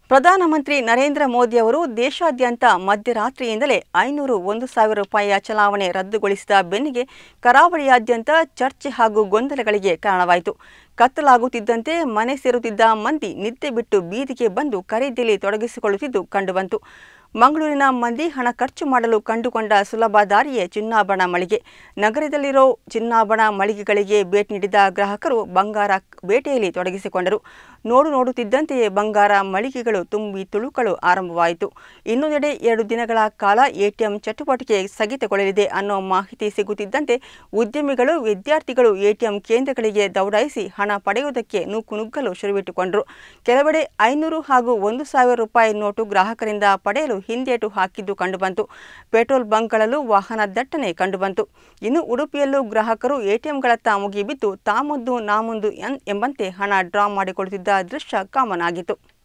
ಪ್ರಧಾನಮಂತ್ರಿ ನರೇಂದ್ರ ಮೋದಿ ಅವರು ದೇಶಾದ್ಯಂತ ಮಧ್ಯರಾತ್ರಿಯಿಂದಲೇ ಐನೂರು ಒಂದು ಸಾವಿರ ರೂಪಾಯಿಯ ಚಲಾವಣೆ ರದ್ದುಗೊಳಿಸಿದ ಬೆನ್ನಿಗೆ ಕರಾವಳಿಯಾದ್ಯಂತ ಚರ್ಚೆ ಹಾಗೂ ಗೊಂದಲಗಳಿಗೆ ಕಾರಣವಾಯಿತು ಕತ್ತಲಾಗುತ್ತಿದ್ದಂತೆ ಮನೆ ಸೇರುತ್ತಿದ್ದ ಮಂದಿ ನಿದ್ದೆ ಬಿಟ್ಟು ಬೀದಿಗೆ ಬಂದು ಖರೀದಿಯಲ್ಲಿ ತೊಡಗಿಸಿಕೊಳ್ಳುತ್ತಿದ್ದು ಕಂಡುಬಂತು ಮಂಗಳೂರಿನ ಮಂದಿ ಹಣ ಖರ್ಚು ಮಾಡಲು ಕಂಡುಕೊಂಡ ಸುಲಭ ದಾರಿಯೇ ಚಿನ್ನಾಭರಣ ಮಳಿಗೆ ನಗರದಲ್ಲಿರೋ ಚಿನ್ನಾಭರಣ ಮಳಿಗೆಗಳಿಗೆ ಭೇಟಿ ನೀಡಿದ ಗ್ರಾಹಕರು ಬಂಗಾರ ಬೇಟೆಯಲ್ಲಿ ತೊಡಗಿಸಿಕೊಂಡರು ನೋಡು ನೋಡುತ್ತಿದ್ದಂತೆಯೇ ಬಂಗಾರ ಮಳಿಗೆಗಳು ತುಂಬಿ ತುಳುಕಲು ಆರಂಭವಾಯಿತು ಇನ್ನೊಂದೆಡೆ ಎರಡು ದಿನಗಳ ಕಾಲ ಎಟಿಎಂ ಚಟುವಟಿಕೆ ಸ್ಥಗಿತಗೊಳ್ಳಲಿದೆ ಅನ್ನೋ ಮಾಹಿತಿ ಸಿಗುತ್ತಿದ್ದಂತೆ ಉದ್ಯಮಿಗಳು ವಿದ್ಯಾರ್ಥಿಗಳು ಎಟಿಎಂ ಕೇಂದ್ರಗಳಿಗೆ ದೌಡಾಯಿಸಿ ಹಣ ಪಡೆಯುವುದಕ್ಕೆ ನೂಕುನುಗ್ಗಲು ಶುರುವಿಟ್ಟುಕೊಂಡರು ಕೆಲವೆಡೆ ಐನೂರು ಹಾಗೂ ಒಂದು ಸಾವಿರ ರೂಪಾಯಿ ನೋಟು ಗ್ರಾಹಕರಿಂದ ಪಡೆಯಲು ಹಿಂದೇಟು ಹಾಕಿದ್ದು ಕಂಡುಬಂತು ಪೆಟ್ರೋಲ್ ಬಂಕ್ಗಳಲ್ಲೂ ವಾಹನ ದಟ್ಟಣೆ ಕಂಡುಬಂತು ಇನ್ನು ಉಡುಪಿಯಲ್ಲೂ ಗ್ರಾಹಕರು ಎಟಿಎಂಗಳತ್ತ ಮುಗಿಬಿದ್ದು ತಾಮುಂದು ನಾಮುಂದು ಎನ್- ಎಂಬಂತೆ ಹಣ ಡ್ರಾ ಮಾಡಿಕೊಳ್ಳುತ್ತಿದ್ದ ದೃಶ್ಯ ಕಾಮನ್ ಆಗಿತ್ತು